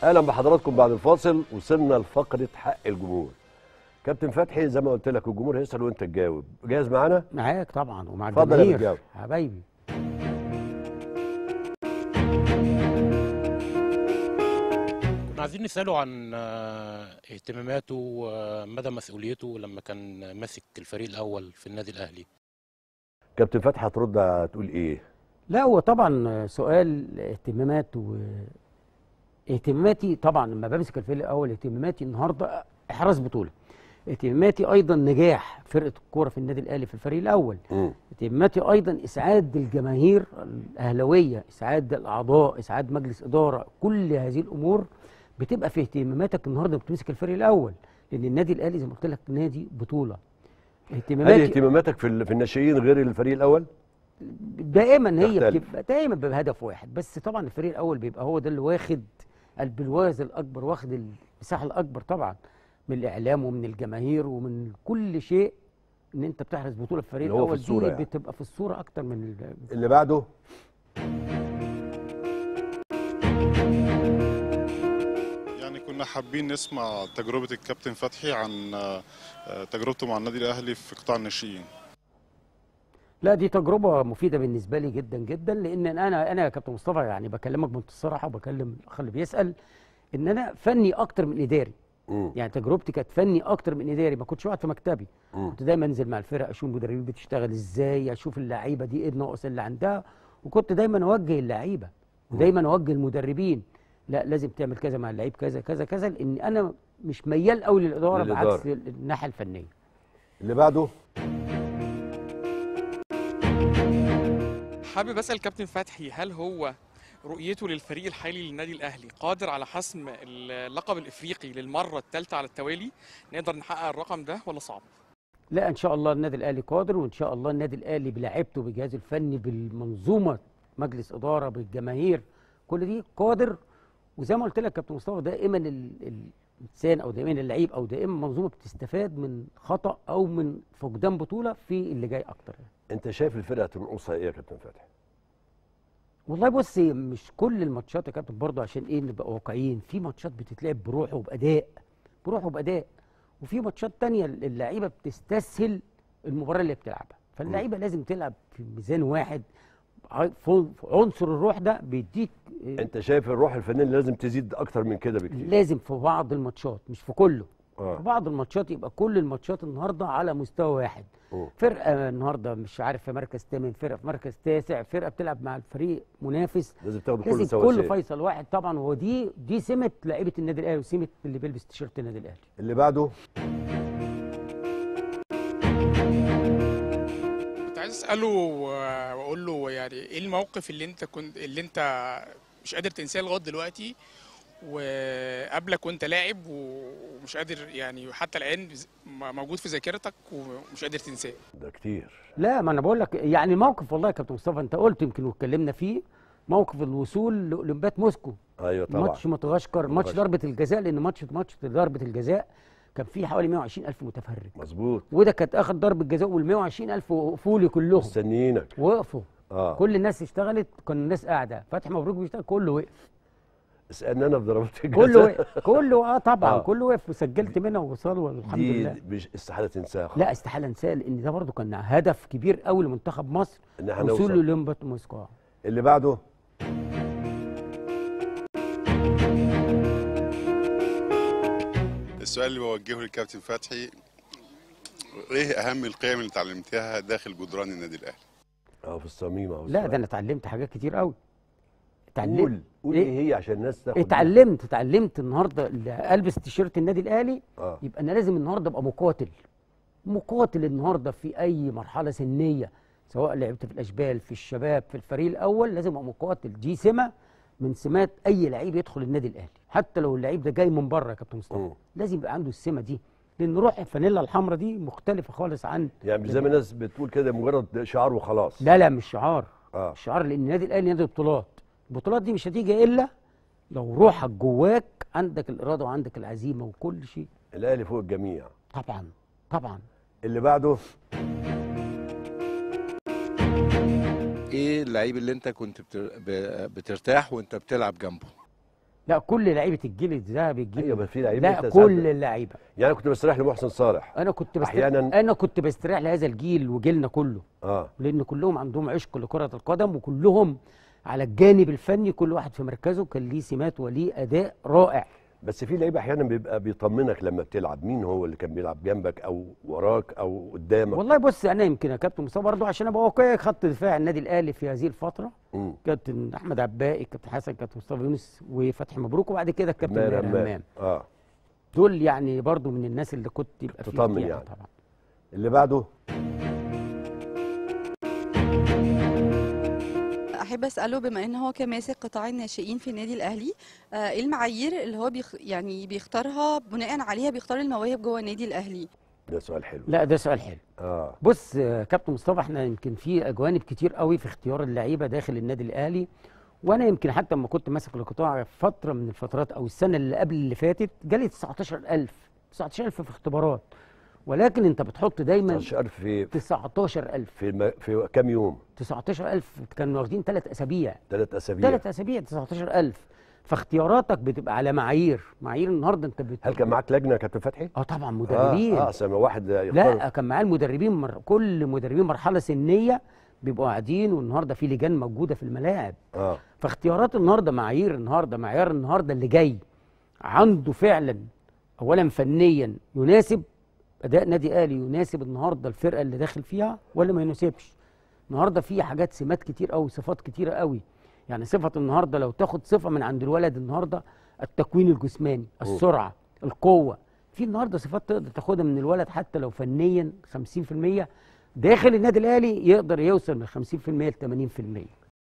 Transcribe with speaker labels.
Speaker 1: اهلا بحضراتكم بعد الفاصل وصلنا لفقره حق الجمهور كابتن فتحي زي ما قلت لك الجمهور هيسال وانت تجاوب جاهز معانا
Speaker 2: معاك طبعا ومع
Speaker 1: اتفضل يا
Speaker 2: الجماهير
Speaker 1: رجاله.
Speaker 2: حبايبي
Speaker 3: كنا عايزين نسأله عن آه، اهتماماته ومدى مسؤوليته لما كان ماسك الفريق الأول في النادي الأهلي
Speaker 1: كابتن فتحي هترد هتقول ايه
Speaker 2: لا هو طبعا سؤال اهتمامات و اهتماماتي طبعا لما بمسك الفريق الاول اهتماماتي النهارده احراز بطوله اهتماماتي ايضا نجاح فرقه الكوره في النادي الاهلي في الفريق الاول
Speaker 1: مم.
Speaker 2: اهتماماتي ايضا اسعاد الجماهير الاهلاويه اسعاد الاعضاء اسعاد مجلس اداره كل هذه الامور بتبقى في اهتماماتك النهارده بتمسك الفريق الاول لان النادي الاهلي زي ما قلت لك نادي بطوله
Speaker 1: هل
Speaker 2: اهتماماتي
Speaker 1: اهتماماتك في ال- في الناشئين غير الفريق الاول
Speaker 2: دائما هي
Speaker 1: تختلف.
Speaker 2: بتبقى دائما بهدف واحد بس طبعا الفريق الاول بيبقى هو ده اللي واخد البلواز الاكبر واخد المساحه الاكبر طبعا من الاعلام ومن الجماهير ومن كل شيء ان انت بتحرز بطوله في الفريق
Speaker 1: اللي هو في
Speaker 2: الاول
Speaker 1: الصورة
Speaker 2: دي
Speaker 1: يعني.
Speaker 2: بتبقى في الصوره اكتر من ال-
Speaker 1: اللي بعده
Speaker 4: يعني كنا حابين نسمع تجربة الكابتن فتحي عن آه، آه، تجربته مع النادي الأهلي في قطاع الناشئين
Speaker 2: لا دي تجربه مفيده بالنسبه لي جدا جدا لان انا انا يا كابتن مصطفى يعني بكلمك بمنتهى الصراحه وبكلم الاخ اللي بيسال ان انا فني اكتر من اداري
Speaker 1: مم.
Speaker 2: يعني تجربتي كانت فني اكتر من اداري ما كنتش قاعد في مكتبي
Speaker 1: مم.
Speaker 2: كنت دايما انزل مع الفرق اشوف المدربين بتشتغل ازاي اشوف اللعيبه دي ايه الناقص اللي عندها وكنت دايما اوجه اللعيبه ودايما اوجه المدربين لا لازم تعمل كذا مع اللعيب كذا كذا كذا لان انا مش ميال قوي للاداره
Speaker 1: للإدارة.
Speaker 2: بعكس الناحيه الفنيه
Speaker 1: اللي بعده
Speaker 5: حابب اسال كابتن فتحي هل هو رؤيته للفريق الحالي للنادي الاهلي قادر على حسم اللقب الافريقي للمره الثالثه على التوالي نقدر نحقق الرقم ده ولا صعب
Speaker 2: لا ان شاء الله النادي الاهلي قادر وان شاء الله النادي الاهلي بلاعيبته بالجهاز الفني بالمنظومه مجلس اداره بالجماهير كل دي قادر وزي ما قلت لك كابتن مصطفى دائما ال- الانسان او دائما اللعيب او دائما منظومه بتستفاد من خطا او من فقدان بطوله في اللي جاي اكتر
Speaker 1: انت شايف الفرقه تنقصها ايه يا كابتن فتحي
Speaker 2: والله بص هي مش كل الماتشات يا كابتن برضه عشان ايه نبقى واقعيين في ماتشات بتتلعب بروح وباداء بروح وباداء وفي ماتشات تانية اللعيبه بتستسهل المباراه اللي بتلعبها فاللعيبه لازم تلعب في ميزان واحد ع- ف- عنصر الروح ده بيديك إيه،
Speaker 1: انت شايف الروح الفنيه لازم تزيد اكتر من كده بكتير
Speaker 2: لازم في بعض الماتشات مش في كله
Speaker 1: آه.
Speaker 2: في بعض الماتشات يبقى كل الماتشات النهارده على مستوى واحد
Speaker 1: مم.
Speaker 2: فرقه النهارده مش عارف في مركز ثامن فرقه في مركز تاسع فرقه بتلعب مع الفريق منافس
Speaker 1: لازم تاخدوا كله
Speaker 2: لازم
Speaker 1: سوا
Speaker 2: كله
Speaker 1: سوا.
Speaker 2: فيصل واحد طبعا هو دي دي سمه لعيبه النادي الاهلي وسمه اللي بيلبس تيشيرت النادي الاهلي
Speaker 1: اللي بعده
Speaker 5: كنت عايز اساله و- واقول له يعني ايه الموقف اللي انت كنت اللي انت مش قادر تنساه لغايه دلوقتي وقبلك وانت لاعب ومش قادر يعني حتى الان م- موجود في ذاكرتك ومش قادر تنساه
Speaker 1: ده كتير
Speaker 2: لا ما انا بقول لك يعني موقف والله يا كابتن مصطفى انت قلت يمكن واتكلمنا فيه موقف الوصول لاولمبياد موسكو
Speaker 1: ايوه طبعا
Speaker 2: ماتش متغشكر ماتش
Speaker 1: متغشكر.
Speaker 2: ضربه الجزاء لان ماتش ماتش ضربه الجزاء كان فيه حوالي 120 الف متفرج
Speaker 1: مظبوط
Speaker 2: وده كانت اخر ضربه جزاء وال 120 الف وقفوا لي كلهم
Speaker 1: مستنيينك
Speaker 2: وقفوا
Speaker 1: اه
Speaker 2: كل الناس اشتغلت كان الناس قاعده فتحي مبروك بيشتغل كله وقف
Speaker 1: اسالني انا في ضربات
Speaker 2: كله
Speaker 1: الجزاء
Speaker 2: وقف كله اه طبعا
Speaker 1: آه.
Speaker 2: آه. كله وقف وسجلت منها ووصلوا والحمد
Speaker 1: دي
Speaker 2: لله
Speaker 1: مش استحاله تنساها خالص.
Speaker 2: لا استحاله انساه لان ده برضه كان هدف كبير قوي لمنتخب مصر
Speaker 1: ان احنا
Speaker 2: وصول
Speaker 1: نوصل
Speaker 2: لاولمبياد موسكو آه.
Speaker 1: اللي بعده
Speaker 4: السؤال اللي بوجهه للكابتن فتحي ايه اهم القيم اللي اتعلمتها داخل جدران النادي الاهلي
Speaker 1: اه في الصميم اهو
Speaker 2: لا ده انا اتعلمت حاجات كتير قوي
Speaker 1: قول
Speaker 2: اتعلمت
Speaker 1: قول
Speaker 2: إيه؟
Speaker 1: ايه هي عشان الناس تاخد
Speaker 2: اتعلمت اتعلمت النهارده اللي البس تيشيرت النادي الاهلي
Speaker 1: اه
Speaker 2: يبقى انا لازم النهارده ابقى مقاتل مقاتل النهارده في اي مرحله سنيه سواء لعبت في الاشبال في الشباب في الفريق الاول لازم ابقى مقاتل دي سمه من سمات اي لعيب يدخل النادي الاهلي حتى لو اللعيب ده جاي من بره يا كابتن مصطفى
Speaker 1: مم.
Speaker 2: لازم يبقى عنده السمه دي لان روح الفانيلا الحمراء دي مختلفه خالص عن
Speaker 1: يعني مش زي ما الناس بتقول كده مجرد شعار وخلاص
Speaker 2: لا لا مش شعار
Speaker 1: اه
Speaker 2: الشعار لان النادي الاهلي نادي بطولات البطولات دي مش هتيجي الا لو روحك جواك عندك الاراده وعندك العزيمه وكل شيء
Speaker 1: الاهلي فوق الجميع
Speaker 2: طبعا طبعا
Speaker 1: اللي بعده
Speaker 6: ايه اللعيب اللي انت كنت بتر... ب- بترتاح وانت بتلعب جنبه
Speaker 2: لا كل لعيبه الجيل الذهبي الجيل
Speaker 1: ايوه بس في لعيبه
Speaker 2: لا
Speaker 1: أنت
Speaker 2: كل
Speaker 1: ساعات-
Speaker 2: اللعيبه
Speaker 1: يعني أنا كنت بستريح لمحسن صالح
Speaker 2: انا كنت بستريح
Speaker 1: أحياناً-
Speaker 2: انا كنت بستريح لهذا الجيل وجيلنا كله
Speaker 1: اه
Speaker 2: لان كلهم عندهم عشق لكره القدم وكلهم على الجانب الفني كل واحد في مركزه كان ليه سمات وليه اداء رائع
Speaker 1: بس في لعيبه احيانا بيبقى بيطمنك لما بتلعب مين هو اللي كان بيلعب جنبك او وراك او قدامك
Speaker 2: والله بص انا يمكن يا كابتن مصطفى برضه عشان ابقى واقعي خط دفاع النادي الاهلي في هذه الفتره
Speaker 1: مم.
Speaker 2: كابتن احمد عباقي كابتن حسن كابتن مصطفى يونس وفتحي مبروك وبعد كده الكابتن
Speaker 1: ماهر
Speaker 2: ماهر
Speaker 1: همام.
Speaker 2: همام
Speaker 1: اه
Speaker 2: دول يعني برضه من الناس اللي كنت يبقى في
Speaker 1: تطمن
Speaker 2: فيها
Speaker 1: يعني.
Speaker 2: طبعا
Speaker 1: اللي بعده
Speaker 6: احب اساله بما ان هو كان ماسك قطاع الناشئين في النادي الاهلي آه، ايه المعايير اللي هو بيخ... يعني بيختارها بناء عليها بيختار المواهب جوه النادي الاهلي
Speaker 1: ده سؤال حلو
Speaker 2: لا ده سؤال حلو
Speaker 1: اه
Speaker 2: بص آه، كابتن مصطفى احنا يمكن في جوانب كتير قوي في اختيار اللعيبه داخل النادي الاهلي وانا يمكن حتى لما كنت ماسك القطاع في فتره من الفترات او السنه اللي قبل اللي فاتت جالي 19000 19000 في اختبارات ولكن انت بتحط دايما
Speaker 1: 19000 في
Speaker 2: 19000
Speaker 1: في الم... في كام يوم
Speaker 2: 19000 كانوا واخدين ثلاث اسابيع
Speaker 1: ثلاث اسابيع
Speaker 2: ثلاث اسابيع 19000 فاختياراتك بتبقى على معايير معايير النهارده انت بت...
Speaker 1: هل كان معاك لجنه يا كابتن فتحي
Speaker 2: اه طبعا مدربين
Speaker 1: اه, آه سما واحد يختار
Speaker 2: لا كان معاه المدربين مر... كل مدربين مرحله سنيه بيبقوا قاعدين والنهارده في لجان موجوده في الملاعب
Speaker 1: اه
Speaker 2: فاختيارات النهارده معايير النهارده معيار النهارده اللي جاي عنده فعلا اولا فنيا يناسب اداء نادي اهلي يناسب النهارده الفرقه اللي داخل فيها ولا ما يناسبش النهارده في حاجات سمات كتير قوي صفات كتيره قوي يعني صفه النهارده لو تاخد صفه من عند الولد النهارده التكوين الجسماني السرعه القوه في النهارده صفات تقدر تاخدها من الولد حتى لو فنيا 50% داخل النادي الاهلي يقدر يوصل من 50% ل 80%